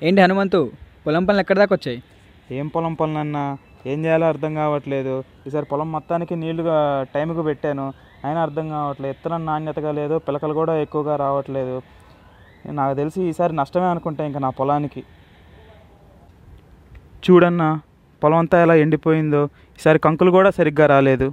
ఏంటి హనుమంతు పొలం పనులు ఎక్కడి దాకా వచ్చాయి ఏం పొలం పనులన్నా ఏం చేయాలో అర్థం కావట్లేదు ఈసారి పొలం మొత్తానికి నీళ్లుగా టైంకి పెట్టాను అయినా అర్థం కావట్లేదు ఇత్తనం నాణ్యతగా లేదు పిలకలు కూడా ఎక్కువగా రావట్లేదు నాకు తెలిసి ఈసారి నష్టమే అనుకుంటా ఇంకా నా పొలానికి చూడన్నా పొలం అంతా ఎలా ఎండిపోయిందో ఈసారి కంకులు కూడా సరిగ్గా రాలేదు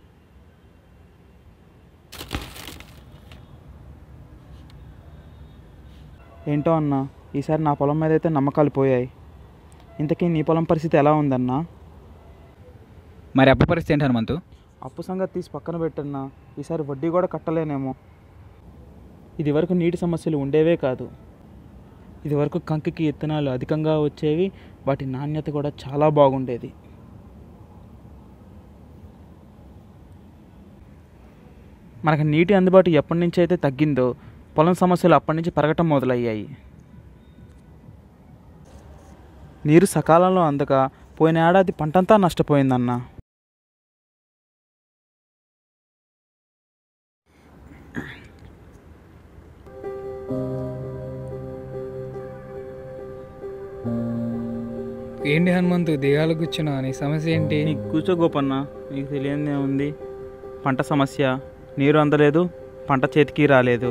ఏంటో అన్నా ఈసారి నా పొలం మీద అయితే నమ్మకాలు పోయాయి ఇంతకీ నీ పొలం పరిస్థితి ఎలా ఉందన్నా మరి అప్పు పరిస్థితి ఏంటి హనుమంతు అప్పు సంగతి తీసి పక్కన పెట్టన్నా ఈసారి వడ్డీ కూడా కట్టలేనేమో ఇది వరకు నీటి సమస్యలు ఉండేవే కాదు ఇది వరకు కంకికి ఇత్తనాలు అధికంగా వచ్చేవి వాటి నాణ్యత కూడా చాలా బాగుండేది మనకు నీటి అందుబాటు ఎప్పటి నుంచి అయితే తగ్గిందో పొలం సమస్యలు అప్పటి నుంచి పెరగటం మొదలయ్యాయి నీరు సకాలంలో అందక పోయిన ఏడాది పంటంతా నష్టపోయిందన్నా ఏంటి హనుమంతు దిగాలు కూర్చున్నా నీ సమస్య ఏంటి నీకు కూర్చో గోపన్న నీకు తెలియదే ఉంది పంట సమస్య నీరు అందలేదు పంట చేతికి రాలేదు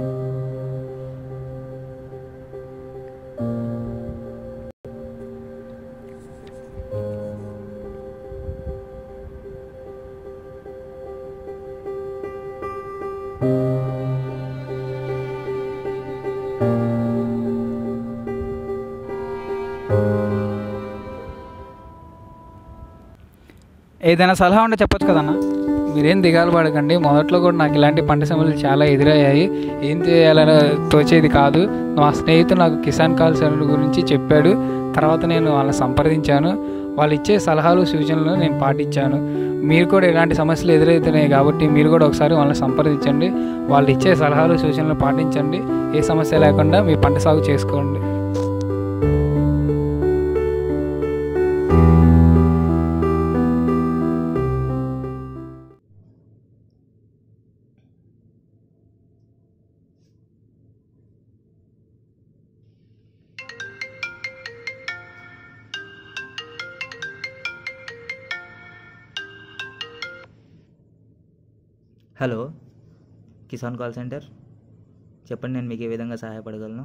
ఏదైనా సలహా ఉంటే చెప్పొచ్చు కదన్నా మీరేం దిగాలు పడకండి మొదట్లో కూడా నాకు ఇలాంటి పంట సమస్యలు చాలా ఎదురయ్యాయి ఏం చేయాలని తోచేది కాదు మా స్నేహితుడు నాకు కిసాన్ కాల్ సెంటర్ గురించి చెప్పాడు తర్వాత నేను వాళ్ళని సంప్రదించాను వాళ్ళు ఇచ్చే సలహాలు సూచనలు నేను పాటించాను మీరు కూడా ఇలాంటి సమస్యలు ఎదురవుతున్నాయి కాబట్టి మీరు కూడా ఒకసారి వాళ్ళని సంప్రదించండి వాళ్ళు ఇచ్చే సలహాలు సూచనలు పాటించండి ఏ సమస్య లేకుండా మీ పంట సాగు చేసుకోండి హలో కిసాన్ కాల్ సెంటర్ చెప్పండి నేను మీకు ఏ విధంగా సహాయపడగలను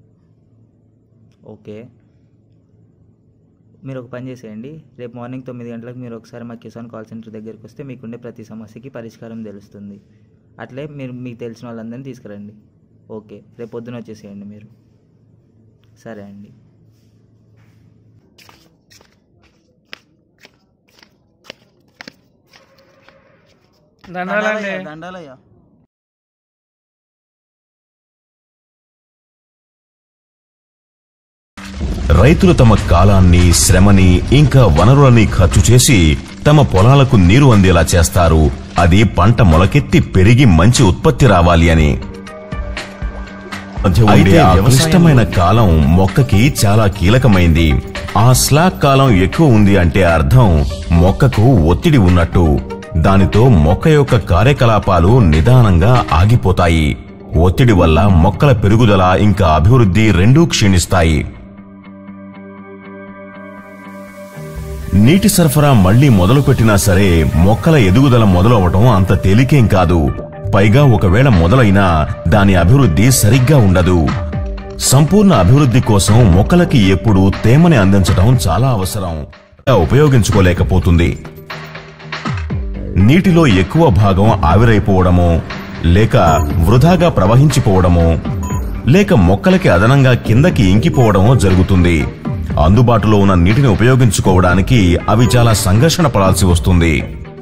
ఓకే మీరు ఒక పని చేసేయండి రేపు మార్నింగ్ తొమ్మిది గంటలకు మీరు ఒకసారి మా కిసాన్ కాల్ సెంటర్ దగ్గరికి వస్తే మీకుండే ప్రతి సమస్యకి పరిష్కారం తెలుస్తుంది అట్లే మీరు మీకు తెలిసిన వాళ్ళందరినీ తీసుకురండి ఓకే రేపు పొద్దున వచ్చేసేయండి మీరు సరే అండి దండాలండి దండాలయ్యా రైతులు తమ కాలాన్ని శ్రమని ఇంకా వనరులని ఖర్చు చేసి తమ పొలాలకు నీరు అందేలా చేస్తారు అది పంట మొలకెత్తి పెరిగి మంచి ఉత్పత్తి రావాలి అని అయితే ఆ క్లిష్టమైన కాలం మొక్కకి చాలా కీలకమైంది ఆ స్లాక్ కాలం ఎక్కువ ఉంది అంటే అర్థం మొక్కకు ఒత్తిడి ఉన్నట్టు దానితో మొక్క యొక్క కార్యకలాపాలు నిదానంగా ఆగిపోతాయి ఒత్తిడి వల్ల మొక్కల పెరుగుదల ఇంకా అభివృద్ధి రెండూ క్షీణిస్తాయి నీటి సరఫరా మళ్లీ మొదలుపెట్టినా సరే మొక్కల ఎదుగుదల మొదలవటం అంత తేలికేం కాదు పైగా ఒకవేళ మొదలైనా దాని అభివృద్ధి సరిగ్గా ఉండదు సంపూర్ణ అభివృద్ధి కోసం మొక్కలకి ఎప్పుడూ తేమని అందించడం చాలా అవసరం ఉపయోగించుకోలేకపోతుంది నీటిలో ఎక్కువ భాగం ఆవిరైపోవడమో లేక వృధాగా ప్రవహించిపోవడమో లేక మొక్కలకి అదనంగా కిందకి ఇంకిపోవడమో జరుగుతుంది అందుబాటులో ఉన్న నీటిని ఉపయోగించుకోవడానికి అవి చాలా సంఘర్షణ పడాల్సి వస్తుంది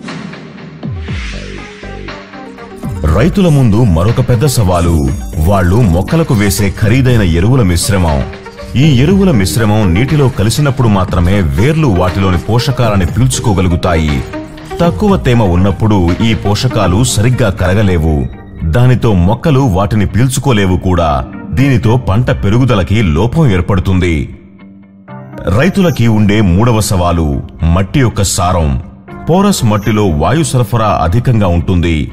రైతుల ముందు మరొక పెద్ద సవాలు వాళ్ళు మొక్కలకు వేసే ఖరీదైన ఎరువుల మిశ్రమం ఈ ఎరువుల మిశ్రమం నీటిలో కలిసినప్పుడు మాత్రమే వేర్లు వాటిలోని పోషకాలని పీల్చుకోగలుగుతాయి తక్కువ తేమ ఉన్నప్పుడు ఈ పోషకాలు సరిగ్గా కరగలేవు దానితో మొక్కలు వాటిని పీల్చుకోలేవు కూడా దీనితో పంట పెరుగుదలకి లోపం ఏర్పడుతుంది రైతులకి ఉండే మూడవ సవాలు మట్టి యొక్క సారం పోరస్ మట్టిలో వాయు సరఫరా అధికంగా ఉంటుంది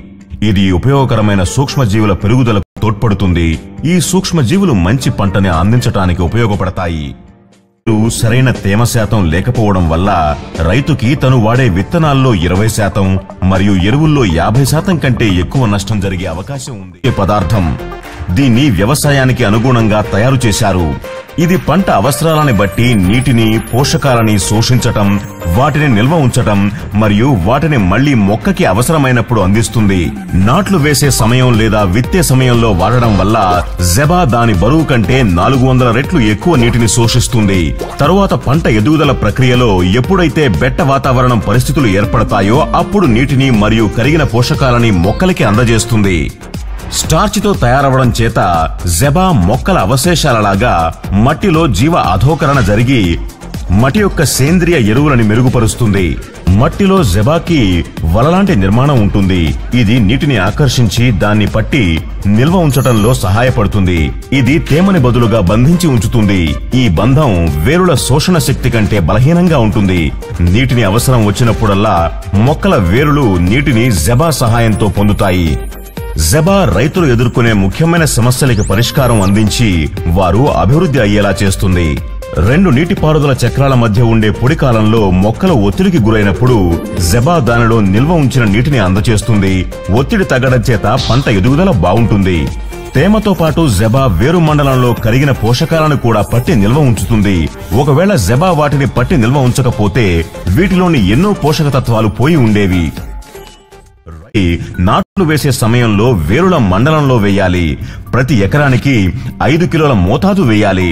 ఇది ఉపయోగకరమైన సూక్ష్మజీవుల పెరుగుదలకు తోడ్పడుతుంది ఈ సూక్ష్మజీవులు మంచి పంటని అందించటానికి ఉపయోగపడతాయి నీరు సరైన తేమ శాతం లేకపోవడం వల్ల రైతుకి తను వాడే విత్తనాల్లో ఇరవై శాతం మరియు ఎరువుల్లో యాభై శాతం కంటే ఎక్కువ నష్టం జరిగే అవకాశం ఉంది ఈ పదార్థం దీన్ని వ్యవసాయానికి అనుగుణంగా తయారు చేశారు ఇది పంట అవసరాలని బట్టి నీటిని పోషకాలని శోషించటం వాటిని నిల్వ ఉంచటం మరియు వాటిని మళ్లీ మొక్కకి అవసరమైనప్పుడు అందిస్తుంది నాట్లు వేసే సమయం లేదా విత్తే సమయంలో వాడడం వల్ల జెబా దాని బరువు కంటే నాలుగు వందల రెట్లు ఎక్కువ నీటిని శోషిస్తుంది తరువాత పంట ఎదుగుదల ప్రక్రియలో ఎప్పుడైతే బెట్ట వాతావరణం పరిస్థితులు ఏర్పడతాయో అప్పుడు నీటిని మరియు కరిగిన పోషకాలని మొక్కలకి అందజేస్తుంది స్టార్చితో తయారవడం చేత జెబా మొక్కల అవశేషాలలాగా మట్టిలో జీవ అధోకరణ జరిగి మట్టి యొక్క సేంద్రియ ఎరువులని మెరుగుపరుస్తుంది మట్టిలో జెబాకి వలలాంటి నిర్మాణం ఉంటుంది ఇది నీటిని ఆకర్షించి దాన్ని పట్టి నిల్వ ఉంచటంలో సహాయపడుతుంది ఇది తేమని బదులుగా బంధించి ఉంచుతుంది ఈ బంధం వేరుల శోషణ శక్తి కంటే బలహీనంగా ఉంటుంది నీటిని అవసరం వచ్చినప్పుడల్లా మొక్కల వేరులు నీటిని జెబా సహాయంతో పొందుతాయి జబా రైతులు ఎదుర్కొనే ముఖ్యమైన సమస్యలకి పరిష్కారం అందించి వారు అభివృద్ధి అయ్యేలా చేస్తుంది రెండు నీటిపారుదల చక్రాల మధ్య ఉండే పొడి కాలంలో మొక్కలు ఒత్తిడికి గురైనప్పుడు జబా దానిలో నిల్వ ఉంచిన నీటిని అందచేస్తుంది ఒత్తిడి తగ్గడం చేత పంట ఎదుగుదల బావుంటుంది తేమతో పాటు జెబా వేరు మండలంలో కరిగిన పోషకాలను కూడా పట్టి నిల్వ ఉంచుతుంది ఒకవేళ జెబా వాటిని పట్టి నిల్వ ఉంచకపోతే వీటిలోని ఎన్నో పోషక తత్వాలు పోయి ఉండేవి రై నాట్లు వేసే సమయంలో వేరుల మండలంలో వేయాలి ప్రతి ఎకరానికి ఐదు కిలోల మోతాదు వేయాలి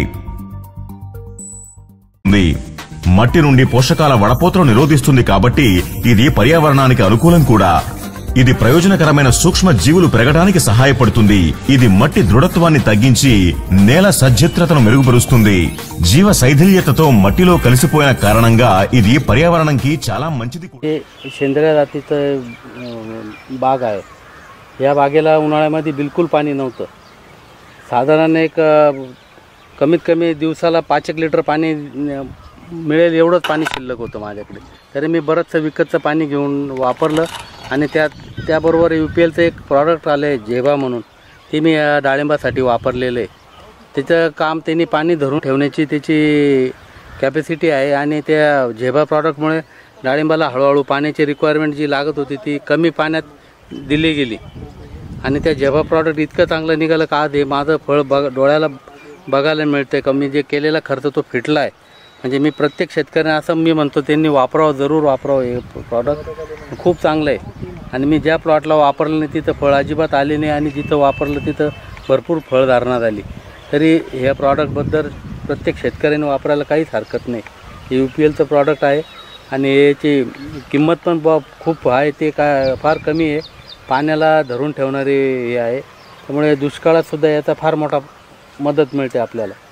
ఉంది. మట్టి నుండి పోషకాల వడపోతను నిరోధిస్తుంది కాబట్టి ఇది పర్యావరణానికి అనుకూలం కూడా ఇది ప్రయోజనకరమైన సూక్ష్మ జీవులు పెరగడానికి సహాయపడుతుంది ఇది మట్టి దృఢత్వాన్ని తగ్గించి నేల సజ్జిత్రతను మెరుగుపరుస్తుంది జీవ శైథిల్యతతో మట్టిలో కలిసిపోయిన కారణంగా ఇది పర్యావరణంకి చాలా మంచిది కూడా. हे सेंद्रिय जातीचं अं, बाग आहे या बागेला उन्हाळ्यामध्ये बिलकुल पाणी नव्हतं साधारण एक अं, कमीत कमी दिवसाला पाच एक लिटर पाणी अं, मिळेल एवढंच पाणी शिल्लक होतं माझ्याकडे तरी मी बरंचसं विकतचं पाणी घेऊन वापरलं आणि त्यात त्याबरोबर यू पी एलचं एक प्रॉडक्ट आलं आहे झेबा म्हणून ते मी अं, डाळिंबासाठी वापरलेलं आहे त्याचं काम त्यांनी पाणी धरून ठेवण्याची त्याची कॅपॅसिटी आहे आणि त्या झेबा प्रॉडक्टमुळे डाळिंबाला हळूहळू पाण्याची रिक्वायरमेंट जी लागत होती ती कमी पाण्यात दिली गेली आणि त्या झेबा प्रॉडक्ट इतकं चांगलं निघालं का आज हे माझं फळ बघ डोळ्याला बघायला मिळतं आहे का मी जे केलेला खर्च तो फिटला आहे म्हणजे मी प्रत्येक शेतकऱ्यांना असं मी म्हणतो त्यांनी वापरावं जरूर वापरावं हे प्रॉडक्ट खूप चांगलं आहे आणि मी ज्या प्लॉटला वापरलं नाही तिथं फळ अजिबात आले नाही आणि जिथं वापरलं तिथं भरपूर फळधारणा झाली तरी ह्या प्रॉडक्टबद्दल प्रत्येक शेतकऱ्याने वापरायला काहीच हरकत नाही हे यू पी एलचं प्रॉडक्ट आहे आणि याची किंमत पण ब खूप आहे ते काय फार कमी आहे पाण्याला धरून ठेवणारे हे आहे त्यामुळे दुष्काळात सुद्धा याचा फार मोठा मदत मिळते आपल्याला